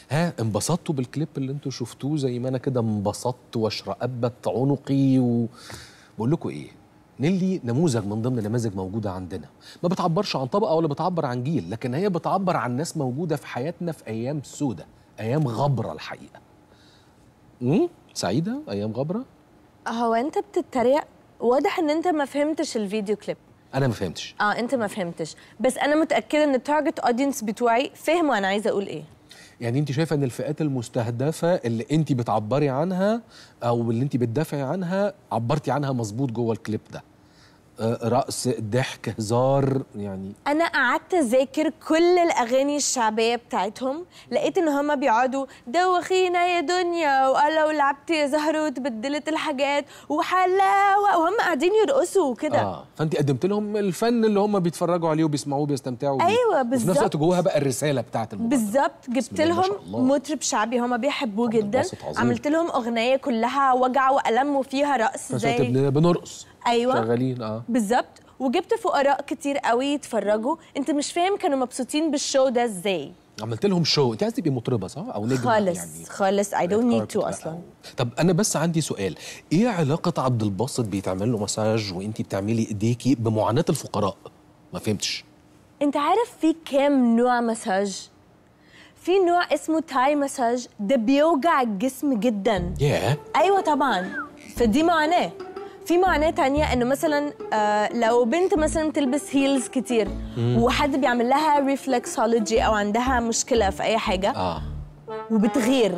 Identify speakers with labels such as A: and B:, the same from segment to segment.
A: ها انبسطتوا بالكليب اللي انتوا شفتوه زي ما انا كده انبسطت واشرقبت عنقي و... بقول لكم ايه نيلي نموذج من ضمن نماذج موجوده عندنا ما بتعبرش عن طبقه ولا بتعبر عن جيل لكن هي بتعبر عن ناس موجوده في حياتنا في ايام سودة ايام غبره الحقيقه امم سعيده ايام غبره
B: هو انت بتتريق واضح ان انت ما فهمتش الفيديو كليب
A: انا ما فهمتش
B: اه انت ما فهمتش بس انا متاكده ان التارجت اودينس بتوعي فهموا انا عايزه اقول ايه
A: يعني انت شايفه ان الفئات المستهدفه اللي انت بتعبري عنها او اللي انت بتدافعي عنها عبرتي عنها مظبوط جوه الكليب ده آه، رقص ضحك هزار يعني
B: انا قعدت اذاكر كل الاغاني الشعبيه بتاعتهم لقيت ان هما بيقعدوا دوخينا يا دنيا ولو لعبت يا زهروت بدلت الحاجات وحلاوه وهم قاعدين يرقصوا وكده
A: اه فانت قدمت لهم الفن اللي هم بيتفرجوا عليه وبيسمعوه وبيستمتعوا بيه
B: أيوة،
A: وفي نفس
B: بالظبط.
A: الوقت جواها بقى الرساله بتاعت المبادره
B: بالظبط جبت
A: الله ما شاء
B: لهم
A: الله.
B: مطرب شعبي هما بيحبوه
A: طب
B: جدا
A: انبسط عظيم.
B: عملت لهم اغنيه كلها وجع والم وفيها رقص
A: في نفس الوقت
B: زي
A: بن- بنرقص
B: ايوه
A: شغالين اه
B: بالظبط وجبت فقراء كتير قوي يتفرجوا انت مش فاهم كانوا مبسوطين بالشو ده ازاي
A: عملت لهم شو انت عايز تبقي مطربه صح او نجمه
B: خالص
A: يعني
B: خالص I don't
A: ريد
B: need
A: كاربت
B: to
A: بقى.
B: اصلا
A: طب انا بس عندي سؤال ايه علاقه عبد الباسط بيتعمل له مساج وانت بتعملي ايديكي بمعاناه الفقراء ما فهمتش
B: انت عارف في كام نوع مساج في نوع اسمه تاي مساج ده بيوجع الجسم جدا
A: ياه
B: ايوه طبعا فدي معاناه في معاناه تانية انه مثلا آه لو بنت مثلا تلبس هيلز كتير وحد بيعمل لها ريفلكسولوجي او عندها مشكله في اي حاجه
A: اه
B: وبتغير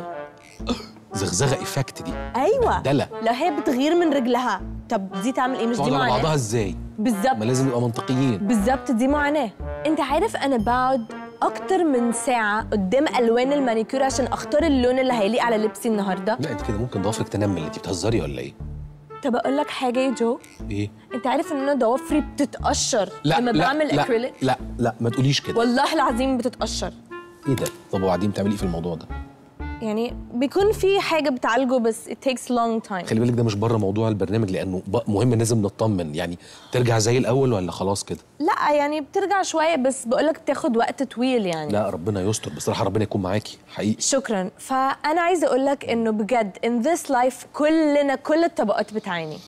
A: زغزغه ايفكت دي
B: ايوه
A: دلع.
B: لو هي بتغير من رجلها طب دي تعمل ايه مش
A: تقعد
B: دي
A: على بعضها
B: معاناه
A: ازاي
B: بالظبط
A: ما لازم نبقى منطقيين
B: بالظبط دي معاناه انت عارف انا بقعد اكتر من ساعه قدام الوان المانيكير عشان اختار اللون اللي هيليق على لبسي النهارده
A: لا انت كده ممكن ضوافرك تنمل انت بتهزري ولا ايه
B: طب اقول لك حاجه يا جو
A: ايه
B: انت عارف ان انا ضوافري بتتقشر
A: لا
B: لما
A: لا
B: بعمل
A: لا
B: اكريليك
A: لا لا ما تقوليش كده
B: والله العظيم بتتقشر
A: ايه ده طب وبعدين بتعملي ايه في الموضوع ده
B: يعني بيكون في حاجه بتعالجه بس it takes long time
A: خلي بالك ده مش بره موضوع البرنامج لانه ب- مهم لازم نطمن يعني ترجع زي الاول ولا خلاص كده
B: لا يعني بترجع شويه بس بقولك بتاخد وقت طويل يعني
A: لا ربنا يستر بصراحه ربنا يكون معاكي حقيقي
B: شكرا فانا عايزه اقول لك انه بجد in this life كلنا كل الطبقات بتعاني